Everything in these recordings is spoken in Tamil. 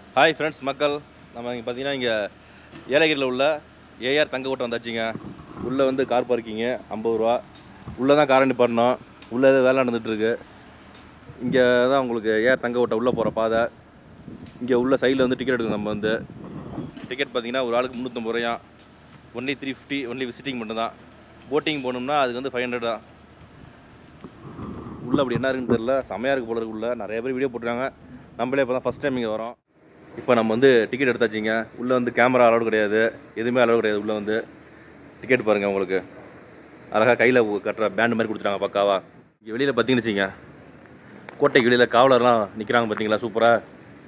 ஹாய் ஃப்ரெண்ட்ஸ் மக்கள் நம்ம இங்கே பார்த்தீங்கன்னா இங்கே ஏலகிரியில் உள்ள ஏஆர் தங்க ஓட்டம் வந்தாச்சுங்க உள்ளே வந்து கார் பார்க்கிங்கு ஐம்பது ரூபா உள்ளே தான் காரை நிப்பாட்டணும் உள்ளே ஏதோ வேலை நடந்துகிட்ருக்கு இங்கே தான் உங்களுக்கு ஏஆர் தங்க ஓட்டம் உள்ளே போகிற பாதை இங்கே உள்ள சைடில் வந்து டிக்கெட் எடுக்கணும் நம்ம வந்து டிக்கெட் பார்த்தீங்கன்னா ஒரு ஆளுக்கு முந்நூற்றம்பது ரூபாயா only three fifty only visiting மட்டும் தான் போட்டிங் போகணும்னா அதுக்கு வந்து ஃபைவ் ஹண்ட்ரட் தான் உள்ளே அப்படி என்ன இருக்குன்னு தெரில செமையாக இருக்குது போல இருக்கு உள்ள நிறைய பேர் வீடியோ போட்டிருக்காங்க நம்மளே இப்போ தான் ஃபஸ்ட் டைம் இங்கே வரோம் இப்போ நம்ம வந்து டிக்கெட் எடுத்தாச்சுங்க உள்ளே வந்து கேமரா அலோடு கிடையாது எதுவுமே அலோடு கிடையாது உள்ளே வந்து டிக்கெட் பாருங்கள் உங்களுக்கு அழகாக கையில் கட்டுற பேண்ட் மாதிரி கொடுத்துட்டாங்க பக்காவா இங்கே வெளியில் பார்த்தீங்கன்னு வச்சுங்க கோட்டைக்கு வெளியில் காவலர்லாம் நிற்கிறாங்க பார்த்தீங்களா சூப்பராக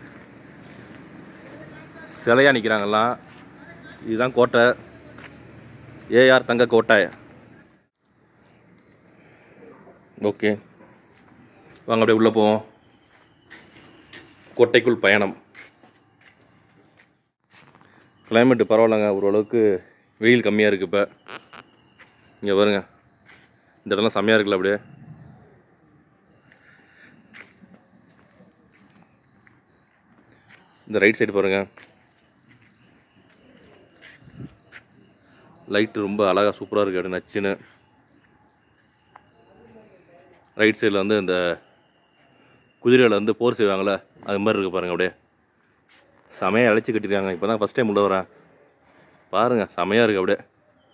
சிலையாக நிற்கிறாங்கலாம் இதுதான் கோட்டை ஏஆர் தங்க கோட்டை ஓகே வாங்க அப்படியே உள்ளே போவோம் கோட்டைக்குள் பயணம் கிளைமேட்டு பரவாயில்லைங்க ஓரளவுக்கு வெயில் கம்மியாக இருக்குது இப்போ இங்கே பாருங்க இந்த இடம்லாம் செம்மையாக இருக்குல்ல அப்படியே இந்த ரைட் சைடு பாருங்க லைட்டு ரொம்ப அழகாக சூப்பராக இருக்குது அப்படியே நச்சுன்னு ரைட் சைடில் வந்து இந்த குதிரையில் வந்து போர் செய்வாங்கள்ல அது மாதிரி இருக்குது பாருங்கள் அப்படியே செமையாக அழைச்சி கட்டிருக்காங்க இப்போ தான் ஃபஸ்ட் டைம் உள்ள வரேன் பாருங்கள் செமையாக இருக்குது அப்படியே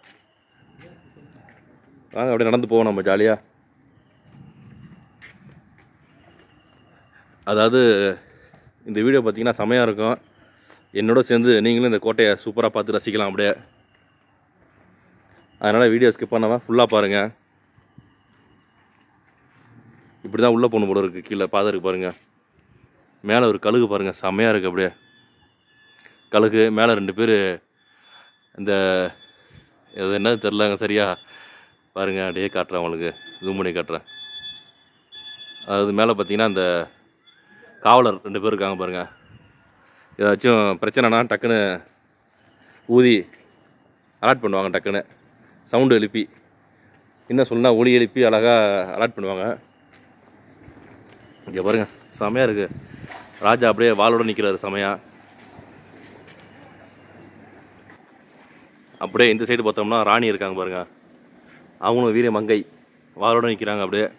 வாங்க அப்படியே நடந்து போவோம் நம்ம ஜாலியாக அதாவது இந்த வீடியோ பார்த்தீங்கன்னா செமையாக இருக்கும் என்னோட சேர்ந்து நீங்களும் இந்த கோட்டையை சூப்பராக பார்த்து ரசிக்கலாம் அப்படியே அதனால் வீடியோ ஸ்கிப் பண்ணாமல் ஃபுல்லாக பாருங்கள் இப்படி தான் உள்ளே போகணும் போல இருக்குது கீழே பாதை இருக்கு பாருங்கள் மேலே ஒரு கழுகு பாருங்கள் செம்மையாக இருக்குது அப்படியே கழுகு மேலே ரெண்டு பேர் இந்த இது என்னது தெரிலங்க சரியா பாருங்கள் அப்படியே காட்டுறேன் உங்களுக்கு ஜூம் பண்ணி காட்டுறேன் அதாவது மேலே பார்த்தீங்கன்னா அந்த காவலர் ரெண்டு பேர் இருக்காங்க பாருங்கள் ஏதாச்சும் பிரச்சனைனா டக்குன்னு ஊதி அலாட் பண்ணுவாங்க டக்குன்னு சவுண்டு எழுப்பி என்ன சொன்னா ஒளி எழுப்பி அழகாக அலாட் பண்ணுவாங்க இங்கே பாருங்க செமையாக இருக்குது ராஜா அப்படியே வாளோட நிற்கிறாரு செமையா அப்படியே இந்த சைடு பார்த்தோம்னா ராணி இருக்காங்க பாருங்க அவங்களும் வீர மங்கை வாளோட நிற்கிறாங்க அப்படியே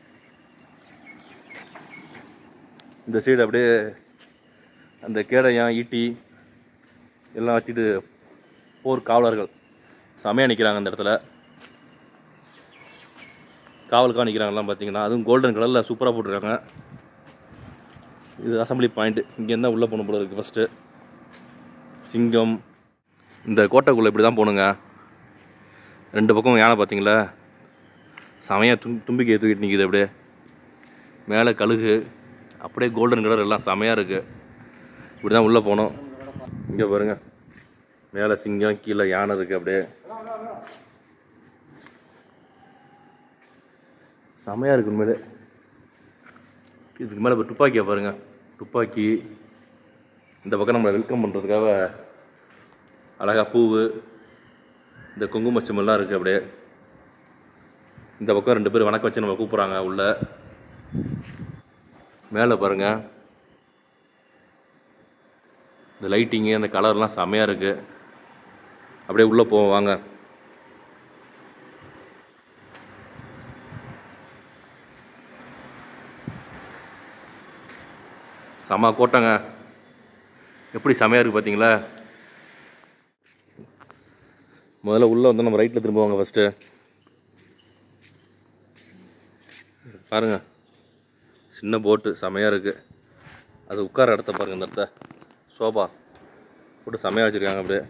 இந்த சைடு அப்படியே அந்த கேடயம் ஈட்டி எல்லாம் வச்சுட்டு போர் காவலர்கள் செமையாக நிற்கிறாங்க அந்த இடத்துல காவலுக்காக நிற்கிறாங்கலாம் பார்த்தீங்கன்னா அதுவும் கோல்டன் கலரில் சூப்பராக போட்டிருக்காங்க இது அசம்பிளி பாயிண்ட் இங்கேருந்து தான் உள்ளே போகணும் போல இருக்குது ஃபஸ்ட்டு சிங்கம் இந்த கோட்டைக்குள்ளே இப்படி தான் போகணுங்க ரெண்டு பக்கம் யானை பார்த்தீங்களா செமையாக தும் தும்பிக்கையை தூக்கிட்டு நிற்கிது அப்படியே மேலே கழுகு அப்படியே கோல்டன் கலர் எல்லாம் செமையாக இருக்குது இப்படி தான் உள்ளே போகணும் இங்கே பாருங்க மேலே சிங்கம் கீழே யானை இருக்குது அப்படியே செமையாக இருக்கு உண்மையிலே இதுக்கு மேலே இப்போ துப்பாக்கியை பாருங்க துப்பாக்கி இந்த பக்கம் நம்மளை வெல்கம் பண்ணுறதுக்காக அழகா பூவு இந்த குங்குமச்சமெல்லாம் இருக்குது அப்படியே இந்த பக்கம் ரெண்டு பேர் வணக்கம் வச்சு நம்ம கூப்பிட்றாங்க உள்ள மேலே பாருங்க இந்த லைட்டிங்கு அந்த கலர்லாம் செமையாக இருக்குது அப்படியே உள்ளே போவோம் வாங்க செம கோட்டைங்க எப்படி செமையாக இருக்குது பார்த்தீங்களா முதல்ல உள்ளே வந்து நம்ம ரைட்டில் திரும்புவாங்க ஃபஸ்ட்டு பாருங்க சின்ன போட்டு செமையாக இருக்குது அது உட்கார இடத்த பாருங்க இந்த இடத்த சோபா போட்டு செமையாக வச்சுருக்காங்க அப்படியே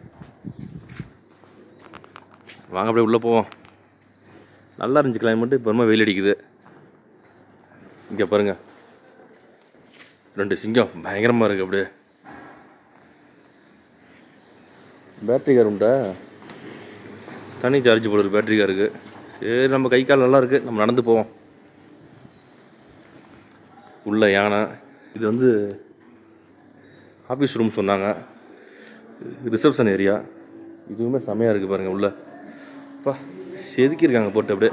வாங்க அப்படியே உள்ளே போவோம் நல்லா இருந்துச்சு கிளைமேட்டு இப்போ ரொம்ப வெயில் அடிக்குது இங்கே பாருங்க ரெண்டு சிங்கம் பயங்கரமாக இருக்குது அப்படியே பேட்ரி கார் உண்டா தனி சார்ஜ் போடுற பேட்ரி காருக்கு சரி நம்ம கை கால் நல்லா இருக்குது நம்ம நடந்து போவோம் உள்ள யானை இது வந்து ஆஃபீஸ் ரூம் சொன்னாங்க ரிசப்ஷன் ஏரியா இதுவுமே செமையாக இருக்குது பாருங்கள் உள்ள அப்பா செதுக்கியிருக்காங்க போட்டு அப்படியே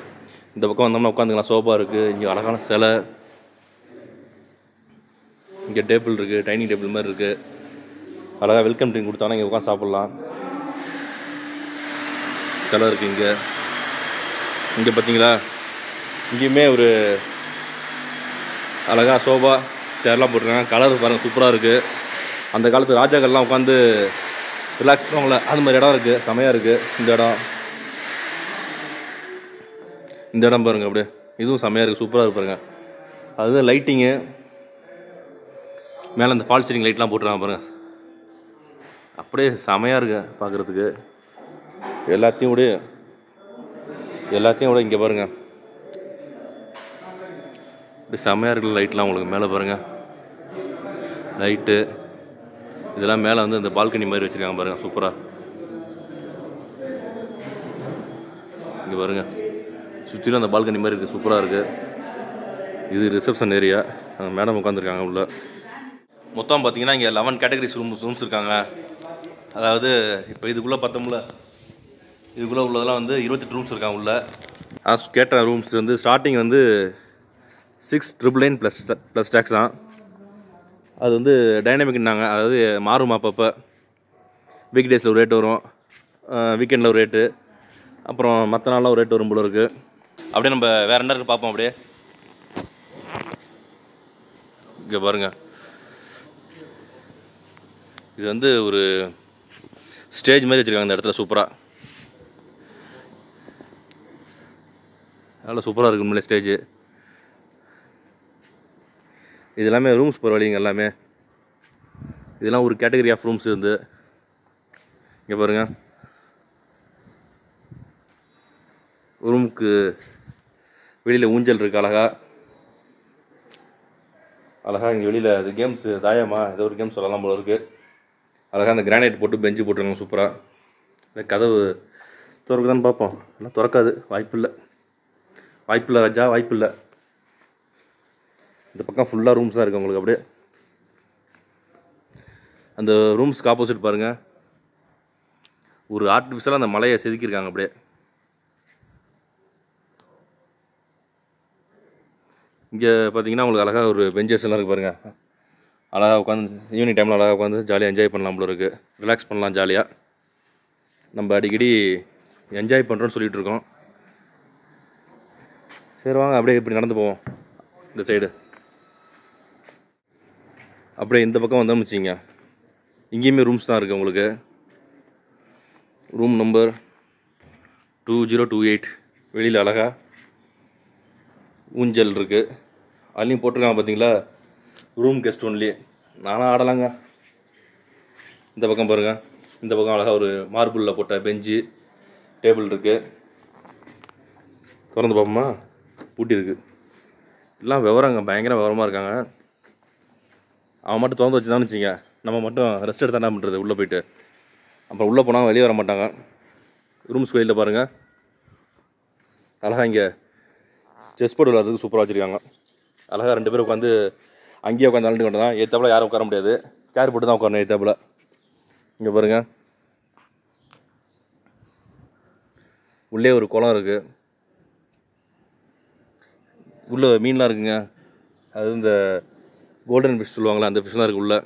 இந்த பக்கம் வந்தோம்னா உட்காந்துக்கலாம் சோஃபா இருக்குது இங்கே அழகான சிலை இங்கே டேபிள் இருக்குது டைனிங் டேபிள் மாதிரி இருக்குது அழகாக வெல்கம் ட்ரிங்க் கொடுத்தாலும் இங்கே உட்காந்து சாப்பிட்லாம் செலவு இருக்குது இங்கே இங்கே பார்த்தீங்களா இங்கேயுமே ஒரு அழகாக சோபா சேர்லாம் போட்டிருக்காங்க கலர் பாருங்கள் சூப்பராக இருக்குது அந்த காலத்து ராஜாக்கள்லாம் உட்காந்து ரிலாக்ஸ் பண்ணுவாங்களே அது மாதிரி இடம் இருக்குது செமையாக இருக்குது இந்த இடம் இந்த இடம் பாருங்க அப்படியே இதுவும் செமையாக இருக்குது சூப்பராக இருக்கு பாருங்க அது லைட்டிங்கு மேலே இந்த ஃபால் சீலிங் லைட்லாம் போட்டுருக்காங்க பாருங்க அப்படியே செமையாக இருக்கு பார்க்குறதுக்கு எல்லாத்தையும் விட எல்லாத்தையும் விட இங்கே பாருங்க இப்படி செமையாக இருக்குல்ல லைட்லாம் உங்களுக்கு மேலே பாருங்க லைட்டு இதெல்லாம் மேலே வந்து இந்த பால்கனி மாதிரி வச்சுருக்காங்க பாருங்க சூப்பராக இங்கே பாருங்க சுற்றிலும் அந்த பால்கனி மாதிரி இருக்குது சூப்பராக இருக்குது இது ரிசப்ஷன் ஏரியா மேடம் உட்காந்துருக்காங்க உள்ள மொத்தம் பார்த்தீங்கன்னா இங்கே லெவன் கேட்டகரிஸ் ரூம்ஸ் ரூம்ஸ் இருக்காங்க அதாவது இப்போ இதுக்குள்ளே பார்த்தோம்ல இதுக்குள்ளே உள்ளதெல்லாம் வந்து இருபத்தெட்டு ரூம்ஸ் இருக்காங்க உள்ள நான் கேட்ட ரூம்ஸ் வந்து ஸ்டார்டிங் வந்து six triple nine plus plus tax தான் அது வந்து டைனமிக்னாங்க அதாவது மாறும் அப்பப்போ வீக் டேஸில் ஒரு ரேட் வரும் வீக்கெண்டில் ஒரு ரேட்டு அப்புறம் மற்ற நாளில் ஒரு ரேட் வரும் போல இருக்குது அப்படியே நம்ம வேற என்ன இருக்கு பார்ப்போம் அப்படியே இங்கே பாருங்க இது வந்து ஒரு ஸ்டேஜ் மாதிரி வச்சுருக்காங்க இந்த இடத்துல சூப்பராக நல்லா சூப்பராக இருக்கு உண்மையிலே ஸ்டேஜ் இது எல்லாமே ரூம்ஸ் போகிற வழிங்க எல்லாமே இதெல்லாம் ஒரு கேட்டகரி ஆஃப் ரூம்ஸ் இருந்து இங்கே பாருங்கள் ரூமுக்கு வெளியில் ஊஞ்சல் இருக்கு அழகா அழகா இங்கே வெளியில் அது கேம்ஸ் தாயமா ஏதோ ஒரு கேம் சொல்லலாம் போல இருக்கு அழகா அந்த கிரானைட் போட்டு பெஞ்சு போட்டுருக்காங்க சூப்பராக இல்லை கதவு திறக்குதான்னு பார்ப்போம் ஆனால் திறக்காது வாய்ப்பில்லை வாய்ப்பில்லை ராஜா வாய்ப்பில்லை இந்த பக்கம் ஃபுல்லாக ரூம்ஸ் தான் இருக்குது உங்களுக்கு அப்படியே அந்த ரூம்ஸ்க்கு ஆப்போசிட் பாருங்கள் ஒரு ஆர்டிஃபிஷியலாக அந்த மலையை செதுக்கியிருக்காங்க அப்படியே இங்கே பார்த்தீங்கன்னா உங்களுக்கு அழகாக ஒரு பெஞ்சஸ் எல்லாம் இருக்குது பாருங்கள் அழகாக உட்காந்து ஈவினிங் டைமில் அழகாக உட்காந்து ஜாலியாக என்ஜாய் பண்ணலாம் போல இருக்குது ரிலாக்ஸ் பண்ணலாம் ஜாலியாக நம்ம அடிக்கடி என்ஜாய் பண்ணுறோன்னு சொல்லிட்டு இருக்கோம் சரி வாங்க அப்படியே இப்படி நடந்து போவோம் இந்த சைடு அப்படியே இந்த பக்கம் வந்தோம்னு வச்சிங்க இங்கேயுமே ரூம்ஸ் தான் இருக்குது உங்களுக்கு room number two zero two eight வெளியில் அழகா ஊஞ்சல் இருக்குது அதுலேயும் போட்டிருக்காங்க பார்த்தீங்களா ரூம் கெஸ்ட் ஒன்லி நானும் ஆடலாங்க இந்த பக்கம் பாருங்கள் இந்த பக்கம் அழகாக ஒரு மார்பிளில் போட்ட பெஞ்சு டேபிள் இருக்குது திறந்து பார்ப்போமா பூட்டி இருக்கு எல்லாம் விவரங்க பயங்கர விவரமாக இருக்காங்க அவன் மட்டும் திறந்து வச்சுதான்னு வச்சுங்க நம்ம மட்டும் ரெஸ்ட் எடுத்தா என்ன பண்ணுறது உள்ளே போயிட்டு அப்புறம் உள்ளே போனால் வெளியே வர மாட்டாங்க ரூம்ஸ் வெளியில் பாருங்கள் அழகாக இங்கே செஸ் போர்டு விளாட்றதுக்கு சூப்பராக வச்சுருக்காங்க அழகாக ரெண்டு பேரும் உட்காந்து அங்கேயே உட்காந்து விளாண்டு கொண்டு தான் ஏத்தாப்புல யாரும் உட்கார முடியாது சேர் போட்டு தான் உட்காரணும் ஏத்தாப்புல இங்கே பாருங்க உள்ளே ஒரு குளம் இருக்குது உள்ள மீன்லாம் இருக்குங்க அது இந்த கோல்டன் ஃபிஷ் சொல்லுவாங்களே அந்த ஃபிஷ்லாம் இருக்குது உள்ள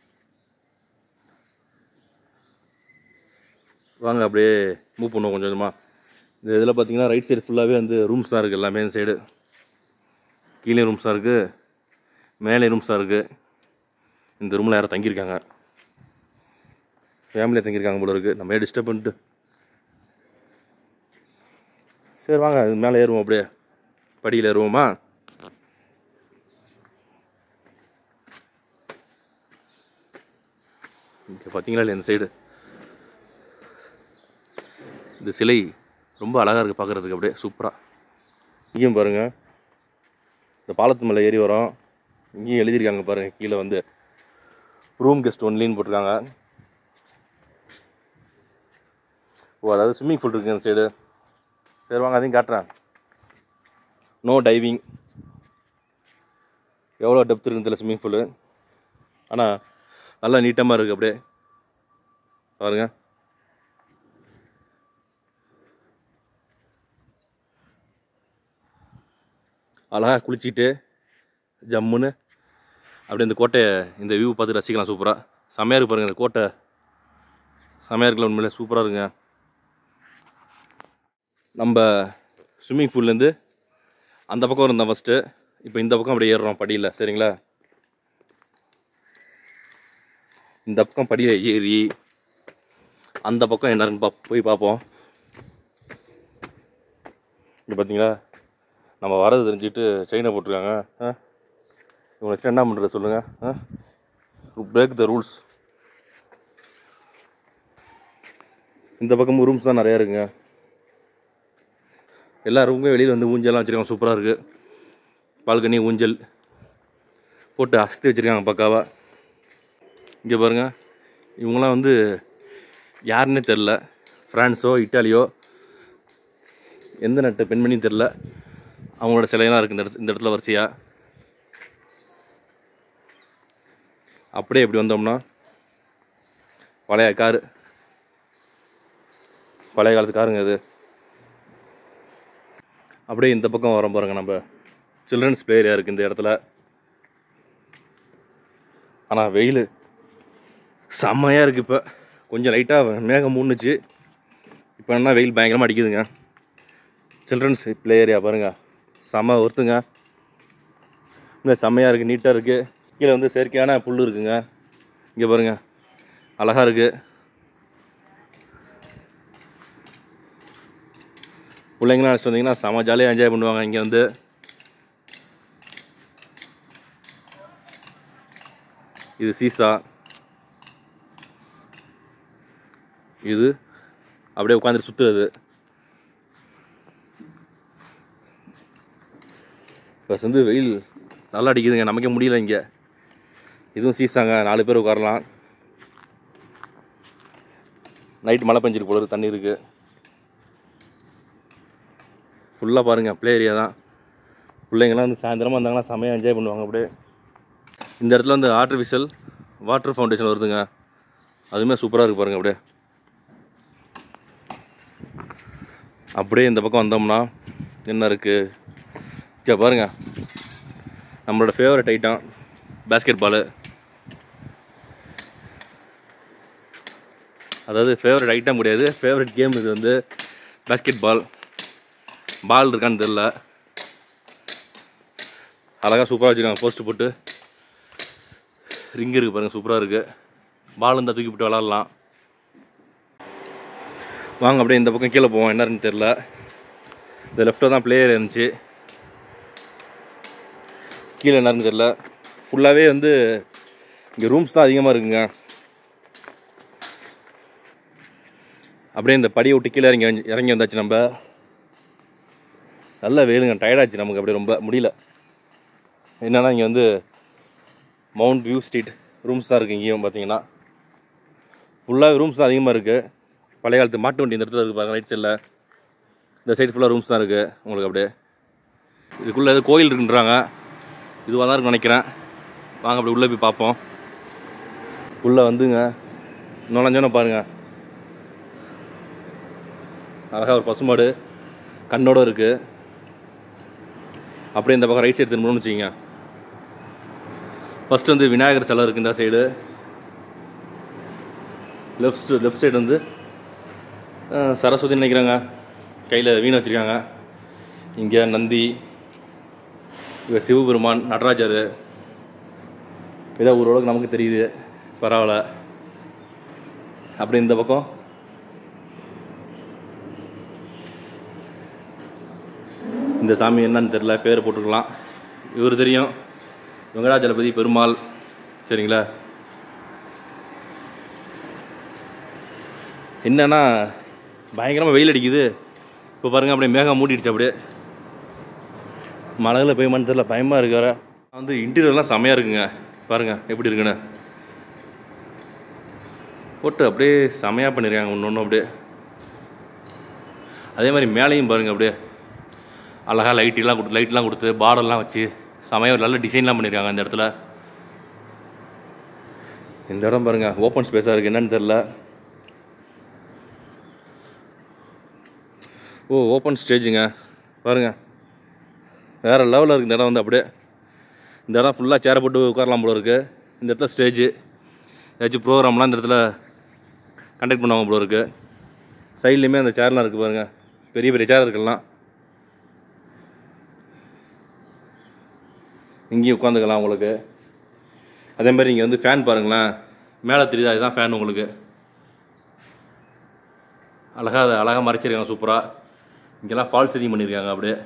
வாங்க அப்படியே மூவ் பண்ணுவோம் கொஞ்சம் கொஞ்சமாக இந்த இதில் பார்த்தீங்கன்னா ரைட் சைடு ஃபுல்லாகவே வந்து ரூம்ஸ் தான் இருக்குது எல்லாமே இந்த சைடு கீழே ரூம்ஸ் தான் இருக்குது மேலே ரூம்ஸ் தான் இருக்குது இந்த ரூமில் யாரும் தங்கியிருக்காங்க ஃபேமிலியாக தங்கியிருக்காங்க போல இருக்குது நம்ம டிஸ்டர்ப் பண்ணிட்டு சரி வாங்க இது மேலே ஏறுவோம் அப்படியே படியில் ஏறுவோமா இங்கே பார்த்தீங்களா இல்லையா இந்த சைடு இந்த சிலை ரொம்ப அழகாக இருக்குது பார்க்குறதுக்கு அப்படியே சூப்பராக இங்கேயும் பாருங்கள் இந்த பாலத்து மேலே ஏறி வரோம் இங்கேயும் எழுதியிருக்காங்க பாருங்கள் கீழே வந்து ரூம் கெஸ்ட் ஒன்லின்னு போட்டிருக்காங்க ஓ அதாவது ஸ்விம்மிங் பூல் இருக்குது இந்த சைடு சரி வாங்க அதையும் காட்டுறேன் நோ டைவிங் எவ்வளோ டெப்த் இருக்குன்னு தெரியல ஸ்விம்மிங் பூலு ஆனால் நல்லா நீட்டமாக இருக்குது அப்படியே பாருங்கள் அழகாக குளிச்சுட்டு ஜம்முன்னு அப்படியே இந்த கோட்டையை இந்த வியூ பார்த்து ரசிக்கலாம் சூப்பராக செம்மையாக இருக்கு பாருங்க இந்த கோட்டை செம்மையாக இருக்குல்ல உண்மையிலே சூப்பராக இருக்குங்க நம்ம ஸ்விம்மிங் பூல்லேருந்து அந்த பக்கம் இருந்தோம் ஃபஸ்ட்டு இப்போ இந்த பக்கம் அப்படியே ஏறுறோம் படியில் சரிங்களா இந்த பக்கம் படியில் ஏறி அந்த பக்கம் என்ன இருக்குன்னு பா போய் பார்ப்போம் இங்கே பார்த்தீங்களா நம்ம வரது தெரிஞ்சுட்டு செயினை போட்டிருக்காங்க ஆ இவங்களை என்ன பண்ணுறது சொல்லுங்கள் ஆ பிரேக் த ரூல்ஸ் இந்த பக்கம் ரூம்ஸ் தான் நிறையா இருக்குங்க எல்லா ரூமுமே வெளியில் வந்து ஊஞ்சல்லாம் வச்சுருக்காங்க சூப்பராக இருக்குது பால்கனி ஊஞ்சல் போட்டு அஸ்தி வச்சுருக்காங்க பக்காவா இங்கே பாருங்கள் இவங்களாம் வந்து யாருன்னே தெரில ஃப்ரான்ஸோ இட்டாலியோ எந்த நாட்டு பெண்மணியும் தெரில அவங்களோட சிலையெல்லாம் இருக்குது இந்த இடத்து- இந்த இடத்துல வரிசையாக அப்படியே இப்படி வந்தோம்னா பழைய காரு பழைய காலத்து காருங்க இது அப்படியே இந்த பக்கம் வரோம் பாருங்க நம்ம சில்ட்ரன்ஸ் பிளே ஏரியா இருக்குது இந்த இடத்துல ஆனால் வெயில் செம்மையாக இருக்குது இப்போ கொஞ்சம் லைட்டாக மேகம் மூணுச்சு இப்போ என்ன வெயில் பயங்கரமாக அடிக்குதுங்க சில்ட்ரன்ஸ் ப்ளே ஏரியா பாருங்க செம்ம ஒருத்துங்க இன்னும் செம்மையாக இருக்குது நீட்டாக இருக்குது கீழே வந்து செயற்கையான புல் இருக்குங்க இங்கே பாருங்க அழகாக இருக்குது பிள்ளைங்களாம் அழைச்சிட்டு வந்தீங்கன்னா செம்ம ஜாலியாக என்ஜாய் பண்ணுவாங்க இங்கே வந்து இது சீசா இது அப்படியே உட்காந்துட்டு சுற்றுறது இப்போ வந்து வெயில் நல்லா அடிக்குதுங்க நமக்கே முடியல இங்கே இதுவும் சீசாங்க நாலு பேர் உட்காரலாம் நைட் மழை பெஞ்சிருக்கு போல இருக்கு, தண்ணி இருக்குது ஃபுல்லாக பாருங்கள் ப்ளே ஏரியா தான் பிள்ளைங்கள்லாம் வந்து சாயந்தரமாக வந்தாங்கன்னா செமையாக என்ஜாய் பண்ணுவாங்க அப்படியே இந்த இடத்துல வந்து ஆர்டிஃபிஷியல் வாட்டர் ஃபவுண்டேஷன் வருதுங்க அதுவுமே சூப்பராக இருக்கு பாருங்க அப்படியே அப்படியே இந்த பக்கம் வந்தோம்னா என்ன இருக்குது இங்கே பாருங்க நம்மளோட ஃபேவரட் ஐட்டம் பேஸ்கெட் பாலு அதாவது ஃபேவரட் ஐட்டம் கிடையாது ஃபேவரட் கேம் இது வந்து பேஸ்கெட் பால் பால் இருக்கான்னு தெரில அழகாக சூப்பராக வச்சுருக்காங்க போஸ்ட் போட்டு ரிங் இருக்குது பாருங்கள் சூப்பராக இருக்குது பால் இருந்தால் தூக்கி போட்டு விளாட்லாம் வாங்க அப்படியே இந்த பக்கம் கீழே போவோம் என்ன இருக்குன்னு தெரில இந்த லெஃப்ட்டில் தான் பிளேயர் இருந்துச்சு கீழே என்ன இருக்குன்னு தெரில ஃபுல்லாகவே வந்து இங்கே ரூம்ஸ் தான் அதிகமாக இருக்குங்க அப்படியே இந்த படியை விட்டு கீழே இறங்கி வந்து- இறங்கி வந்தாச்சு நம்ம நல்ல வெயிலுங்க டயர்டாச்சு நமக்கு அப்படியே ரொம்ப முடியல என்னன்னா இங்கே வந்து மவுண்ட் வியூ ஸ்ட்ரீட் ரூம்ஸ் தான் இருக்குது இங்கேயும் பார்த்தீங்கன்னா ஃபுல்லாக ரூம்ஸ் தான் அதிகமாக இருக்குது பழைய காலத்து மாட்டு வண்டி இந்த இடத்துல இருக்குது பாருங்க ரைட் சைடில் இந்த சைடு ஃபுல்லாக ரூம்ஸ் தான் இருக்குது உங்களுக்கு அப்படியே இதுக்குள்ளே ஏதோ கோயில் இருக்குன்றாங்க இதுவாக தான் இருக்குன்னு நினைக்கிறேன் வாங்க அப்படி உள்ளே போய் பார்ப்போம் உள்ளே வந்துங்க நுழைஞ்சோன்னு பாருங்க அழகாக ஒரு பசுமாடு கண்ணோட இருக்குது அப்படியே இந்த பக்கம் ரைட் சைடு திரும்பணும்னு வச்சுக்கோங்க ஃபஸ்ட் வந்து விநாயகர் சிலை இருக்குது இந்த சைடு லெஃப்ட் லெஃப்ட் சைடு வந்து அஹ், சரஸ்வதி நினைக்கிறாங்க கையில் வீணை வச்சுருக்காங்க இங்கே நந்தி இவர் சிவபெருமான் நடராஜர் ஏதோ ஓரளவுக்கு நமக்கு தெரியுது பரவாயில்ல அப்படி இந்த பக்கம் இந்த சாமி என்னன்னு தெரில பேர் போட்டுருக்கலாம் இவர் தெரியும் வெங்கடாச்சலபதி பெருமாள் சரிங்களா என்னன்னா பயங்கரமாக வெயில் அடிக்குது இப்போ பாருங்கள் அப்படியே மேகம் மூடிடுச்சு அப்படியே மழையில் பெய்யுமான்னு தெரியல பயமாக இருக்கு வேற வந்து இன்டீரியர்லாம் செமையாக இருக்குங்க பாருங்கள் எப்படி இருக்குன்னு போட்டு அப்படியே செமையாக பண்ணியிருக்காங்க ஒன்று ஒன்று அப்படியே அதே மாதிரி மேலேயும் பாருங்கள் அப்படியே அழகாக லைட்டெல்லாம் கொடுத்து லைட்லாம் கொடுத்து பார்டர்லாம் வச்சு செமையாக ஒரு நல்ல டிசைன்லாம் பண்ணியிருக்காங்க இந்த இடத்துல இந்த இடம் பாருங்கள் ஓப்பன் ஸ்பேஸாக இருக்குது என்னன்னு தெரில ஓ ஓப்பன் ஸ்டேஜுங்க பாருங்கள் வேறு லெவலில் இருக்குது இந்த இடம் வந்து அப்படியே இந்த இடம் ஃபுல்லாக சேரை போட்டு உட்காரலாம் போல இருக்குது இந்த இடத்துல ஸ்டேஜு ஏதாச்சும் ப்ரோக்ராம்லாம் இந்த இடத்துல கண்டக்ட் பண்ணுவாங்க போல இருக்குது சைட்லேயுமே அந்த சேர்லாம் இருக்குது பாருங்கள் பெரிய பெரிய சேர் இருக்கலாம் இங்கேயும் உட்காந்துக்கலாம் உங்களுக்கு அதே மாதிரி இங்கே வந்து ஃபேன் பாருங்களேன் மேலே தெரியுதா இதுதான் ஃபேன் உங்களுக்கு அழகாக அதை அழகாக மறைச்சிருக்காங்க சூப்பராக இங்கெல்லாம் ஃபால் சீலிங் பண்ணியிருக்காங்க அப்படியே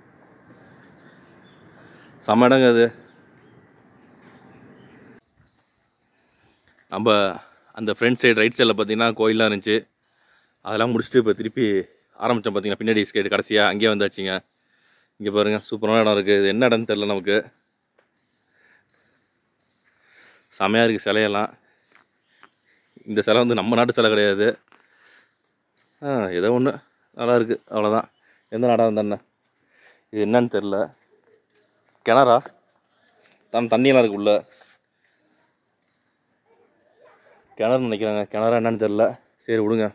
செம்ம இடங்க அது நம்ம அந்த ஃப்ரண்ட் சைடு ரைட் சைடில் பார்த்தீங்கன்னா கோயிலாம் இருந்துச்சு அதெல்லாம் முடிச்சுட்டு இப்போ திருப்பி ஆரம்பித்தோம் பார்த்தீங்கன்னா பின்னாடி ஸ்கேட் கடைசியாக அங்கேயே வந்தாச்சுங்க இங்கே பாருங்கள் சூப்பரான இடம் இருக்குது இது என்ன இடம்னு தெரில நமக்கு செமையாக இருக்குது சிலையெல்லாம் இந்த சிலை வந்து நம்ம நாட்டு சிலை கிடையாது ஆ ஏதோ ஒன்று நல்லா இருக்குது அவ்வளோதான் எந்த நாடாக இருந்தா இது என்னன்னு தெரில கிணறா தான் தண்ணியெல்லாம் இருக்கு உள்ள கிணறு நினைக்கிறாங்க கிணறா என்னன்னு தெரில சரி விடுங்க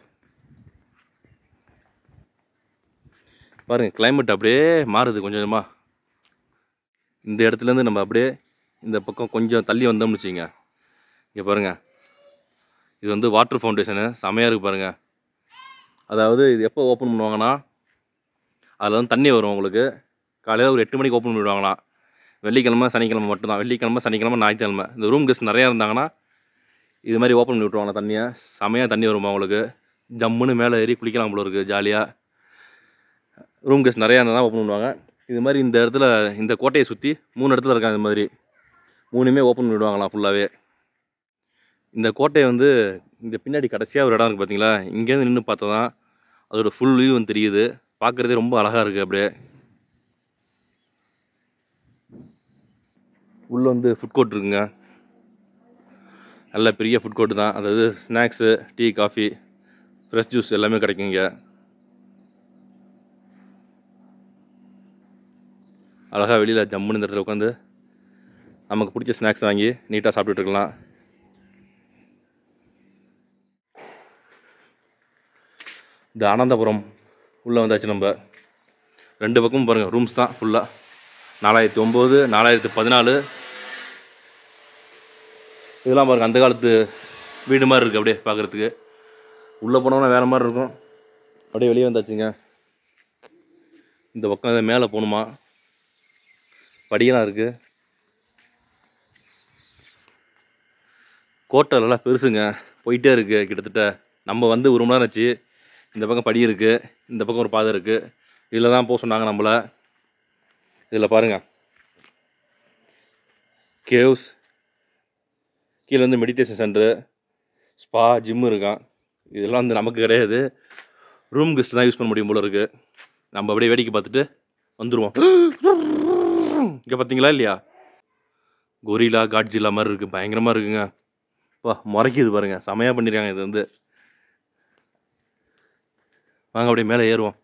பாருங்க climate அப்படியே மாறுது கொஞ்சம் கொஞ்சமாக இந்த இடத்துலேருந்து நம்ம அப்படியே இந்த பக்கம் கொஞ்சம் தள்ளி வந்தோம்னு வச்சுங்க இங்கே பாருங்கள் இது வந்து வாட்டர் ஃபவுண்டேஷனு செமையாக இருக்குது பாருங்கள் அதாவது இது எப்போ ஓப்பன் பண்ணுவாங்கன்னா அதில் வந்து தண்ணி வரும் உங்களுக்கு காலையில் ஒரு எட்டு மணிக்கு ஓப்பன் பண்ணிவிடுவாங்களாம் வெள்ளிக்கிழமை சனிக்கிழமை மட்டும்தான் வெள்ளிக்கிழமை சனிக்கிழமை ஞாயிற்றுக்கிழமை இந்த ரூம் கெஸ்ட் நிறையா இருந்தாங்கன்னா இது மாதிரி ஓப்பன் பண்ணி விட்ருவாங்க தண்ணியை செமையாக தண்ணி வருமா உங்களுக்கு ஜம்முன்னு மேலே ஏறி குளிக்கலாம் போல இருக்குது ஜாலியாக ரூம் கெஸ்ட் நிறையா இருந்தால் தான் ஓப்பன் பண்ணுவாங்க இது மாதிரி இந்த இடத்துல இந்த கோட்டையை சுற்றி மூணு இடத்துல இருக்காங்க இது மாதிரி மூணுமே ஓப்பன் பண்ணிவிடுவாங்களாம் ஃபுல்லாகவே இந்த கோட்டை வந்து இந்த பின்னாடி கடைசியாக ஒரு இடம் இருக்குது பார்த்தீங்களா இங்கேருந்து நின்று பார்த்தா தான் அதோட ஃபுல் வியூ வந்து தெரியுது பார்க்குறதே ரொம்ப அழகாக இருக்குது அப்படியே உள்ளே வந்து ஃபுட் கோர்ட் இருக்குங்க நல்ல பெரிய ஃபுட் கோர்ட் தான் அதாவது snacks tea coffee fresh juice எல்லாமே கிடைக்கும் இங்கே அழகாக வெளியில் ஜம்முன்னு இந்த இடத்துல உட்காந்து நமக்கு பிடிச்ச ஸ்நாக்ஸ் வாங்கி நீட்டாக சாப்பிட்டுட்டு இருக்கலாம் இந்த அனந்தபுரம் உள்ளே வந்தாச்சு நம்ம ரெண்டு பக்கமும் பாருங்கள் ரூம்ஸ் தான் ஃபுல்லாக நாலாயிரத்தி ஒம்பது நாலாயிரத்தி பதினாலு இதெல்லாம் பாருங்கள் அந்த காலத்து வீடு மாதிரி இருக்குது அப்படியே பார்க்குறதுக்கு உள்ளே போனோம்னா வேறு மாதிரி இருக்கும் அப்படியே வெளியே வந்தாச்சுங்க இந்த பக்கம் மேலே போகணுமா படியெல்லாம் இருக்குது கோட்டை நல்லா பெருசுங்க போயிட்டே இருக்குது கிட்டத்தட்ட நம்ம வந்து ஒரு மணி நேரம் ஆச்சு இந்த பக்கம் படி இருக்குது இந்த பக்கம் ஒரு பாதை இருக்குது இதில் தான் போக சொன்னாங்க நம்மளை இதில் பாருங்கள் கேவ்ஸ் கீழே வந்து மெடிடேஷன் சென்டரு ஸ்பா ஜிம்மு இருக்கான் இதெல்லாம் வந்து நமக்கு கிடையாது ரூம் கெஸ்ட் தான் யூஸ் பண்ண முடியும் போல இருக்குது நம்ம அப்படியே வேடிக்கை பார்த்துட்டு வந்துடுவோம் இங்கே பார்த்தீங்களா இல்லையா கொரிலா காட்ஜிலா மாதிரி இருக்குது பயங்கரமாக இருக்குங்க வா முறைக்குது பாருங்க செமையாக பண்ணியிருக்காங்க இது வந்து வாங்க அப்படியே மேலே ஏறுவோம்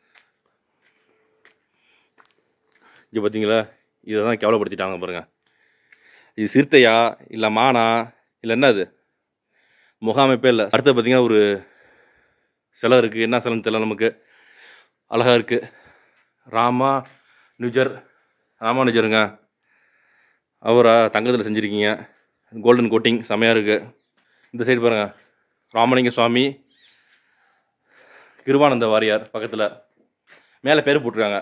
இங்கே பார்த்தீங்களா இதை தான் கேவலப்படுத்திட்டாங்க பாருங்க இது சிறுத்தையா இல்லை மானா இல்லை என்ன அது முகாமைப்பே இல்லை அடுத்து பார்த்தீங்கன்னா ஒரு சிலை இருக்குது என்ன சிலைன்னு தெரியல நமக்கு அழகாக இருக்குது ராமா நுஜர் ராமானுஜருங்க அவரா தங்கத்தில் செஞ்சுருக்கீங்க கோல்டன் கோட்டிங் செமையாக இருக்குது இந்த சைடு பாருங்கள் ராமலிங்க சுவாமி கிருபானந்த வாரியார் பக்கத்தில் மேலே பேர் போட்டிருக்காங்க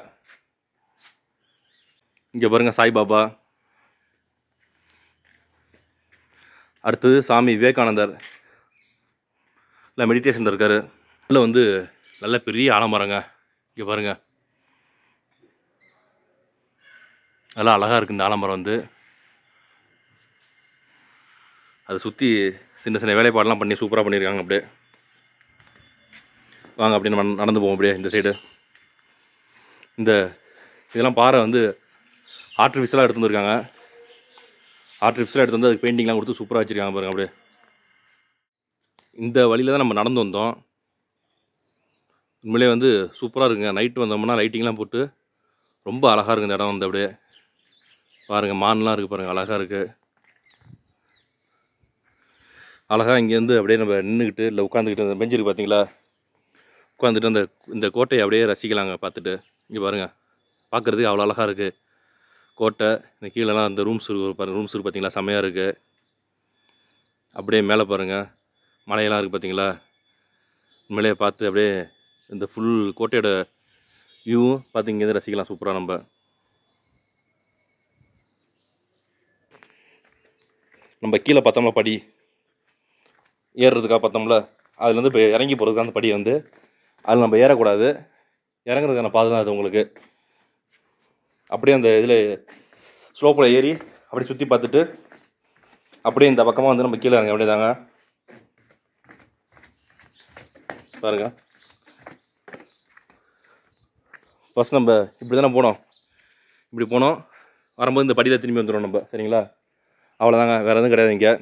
இங்கே பாருங்கள் சாய்பாபா அடுத்தது சாமி விவேகானந்தர் இல்லை மெடிடேஷனில் இருக்கார் உள்ள வந்து நல்ல பெரிய ஆலமரங்க இங்கே பாருங்கள் நல்லா அழகாக இருக்குது இந்த ஆலமரம் வந்து அதை சுற்றி சின்ன சின்ன வேலைப்பாடெல்லாம் பண்ணி சூப்பராக பண்ணியிருக்காங்க அப்படியே வாங்க அப்படியே நம்ம நடந்து போவோம் அப்படியே இந்த சைடு இந்த இதெல்லாம் பாறை வந்து ஆர்டிஃபிஷியலாக எடுத்து வந்திருக்காங்க ஆர்டிஃபிஷியலாக எடுத்து வந்து அதுக்கு பெயிண்டிங்லாம் கொடுத்து சூப்பராக வச்சுருக்காங்க பாருங்க அப்படியே இந்த வழியில் தான் நம்ம நடந்து வந்தோம் உண்மையிலே வந்து சூப்பராக இருக்குங்க நைட்டு வந்தோம்னா லைட்டிங்லாம் போட்டு ரொம்ப அழகாக இருக்குது இந்த இடம் வந்து அப்படியே பாருங்கள் மான்லாம் இருக்குது பாருங்கள் அழகாக இருக்குது அழகாக இங்கேருந்து அப்படியே நம்ம நின்றுக்கிட்டு இல்லை உட்காந்துக்கிட்டு அந்த பெஞ்ச் இருக்கு பார்த்தீங்களா உட்காந்துட்டு அந்த இந்த கோட்டையை அப்படியே ரசிக்கலாங்க பார்த்துட்டு இங்கே பாருங்கள் பார்க்குறதுக்கு அவ்வளோ அழகாக இருக்குது கோட்டை இந்த கீழெல்லாம் அந்த ரூம்ஸ் இருக்கு பாருங்கள் ரூம்ஸ் இருக்குது பார்த்தீங்களா செம்மையாக இருக்குது அப்படியே மேலே பாருங்கள் மலையெல்லாம் இருக்குது பார்த்தீங்களா உண்மையிலேயே பார்த்து அப்படியே இந்த ஃபுல் கோட்டையோட வியூவும் பார்த்து இங்கேருந்து ரசிக்கலாம் சூப்பராக நம்ம நம்ம கீழே பார்த்தோம்ல படி ஏறுறதுக்காக பார்த்தோம்ல அதுலேருந்து இப்போ இறங்கி போகிறதுக்கு அந்த படி வந்து அதில் நம்ம ஏறக்கூடாது இறங்குறதுக்கான பாதை தான் அது உங்களுக்கு அப்படியே அந்த இதில் ஸ்லோப்பில் ஏறி அப்படியே சுற்றி பார்த்துட்டு அப்படியே இந்த பக்கமாக வந்து நம்ம கீழே இறங்க வேண்டியதாங்க பாருங்க ஃபஸ்ட் நம்ம இப்படி தானே போனோம் இப்படி போனோம் வரும்போது இந்த படியில் திரும்பி வந்துடும் நம்ம சரிங்களா அவ்வளோதாங்க வேறு எதுவும் கிடையாது இங்கே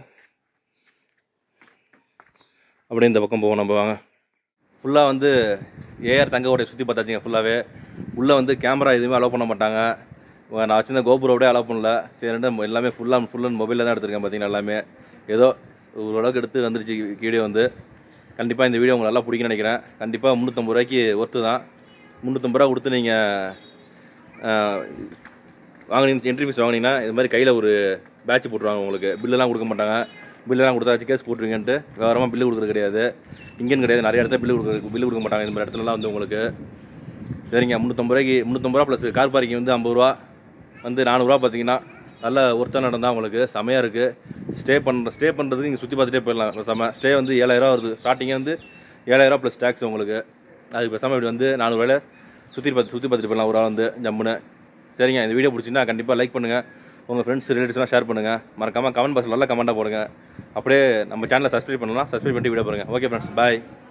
அப்படியே இந்த பக்கம் போவோம் நம்ம வாங்க ஃபுல்லாக வந்து ஏஆர் தங்கவோடைய சுற்றி பார்த்தாச்சுங்க ஃபுல்லாகவே உள்ளே வந்து கேமரா எதுவுமே அலோவ் பண்ண மாட்டாங்க வ- நான் வச்சிருந்த கோபுரோட அலோவ் பண்ணல சரி ரெண்டு எல்லாமே ஃபுல்லாக ஃபுல் அண்ட் மொபைலில் தான் எடுத்திருக்கேன் பார்த்தீங்கன்னா எல்லாமே ஏதோ ஓரளவுக்கு எடுத்து வந்துருச்சு வீடியோ வந்து கண்டிப்பாக இந்த வீடியோ உங்களுக்கு நல்லா பிடிக்கும்னு நினைக்கிறேன் கண்டிப்பாக முந்நூற்றம்பது ரூபாய்க்கு ஒர்த்து தான் முந்நூற்றம்பது ரூபா கொடுத்து நீங்கள் வாங்கினீங்க என்ட்ரி ஃபீஸ் வாங்கினீங்கன்னா இது மாதிரி கையில் ஒரு பேட்ச் போட்டுருவாங்க உங்களுக்கு பில்லெல்லாம் கொடுக்க மாட்டாங்க பில்லெல்லாம் கொடுத்தாச்சு கேஸ் போட்டுருவீங்கன்ட்டு விவரமாக பில்லு கொடுக்குறது கிடையாது இங்கேன்னு கிடையாது நிறைய இடத்துல பில்லு கொடுக்குறது பில்லு கொடுக்க மாட்டாங்க இந்த மாதிரி இடத்துலலாம் வந்து உங்களுக்கு சரிங்க முந்நூற்றம்பது ரூபாய்க்கு முந்நூற்றம்பது ரூபா ப்ளஸ் கார் பார்க்கிங் வந்து ஐம்பது ரூபா வந்து நானூறுரூவா பார்த்தீங்கன்னா நல்ல ஒருத்தர் நடந்தால் உங்களுக்கு செமையாக இருக்குது ஸ்டே பண்ணுற ஸ்டே பண்ணுறதுக்கு நீங்கள் சுற்றி பார்த்துட்டே போயிடலாம் செம ஸ்டே வந்து ஏழாயிரரூவா வருது ஸ்டார்டிங்கே வந்து ஏழாயிரரூவா ப்ளஸ் டேக்ஸ் உங்களுக்கு அதுக்கு பேசாமல் இப்படி வந்து நானூறுவாயில் சுற்றி பார்த்து சுற்றி பார்த்துட்டு போயிடலாம் ஒரு ஆள் வந்து ஜம்முன்னு சரிங்க இந்த வீடியோ பிடிச்சிங்கன்னா கண்டிப்பாக லைக் பண்ணுங்கள் உங்கள் ஃப்ரெண்ட்ஸ் ரிலேட்டிவ்ஸ்லாம் ஷேர் பண்ணுங்கள் மறக்காமல் கமெண்ட் பாக்ஸில் நல்லா கமெண்ட்டாக போடுங்க அப்படியே நம்ம சேனலை சப்ஸ்கிரைப் பண்ணலாம் சப்ஸ்கிரைப் பண்ணிட்டு வீடியோ பாருங்கள் ஓகே ஃப்ரெண்ட்ஸ் பாய்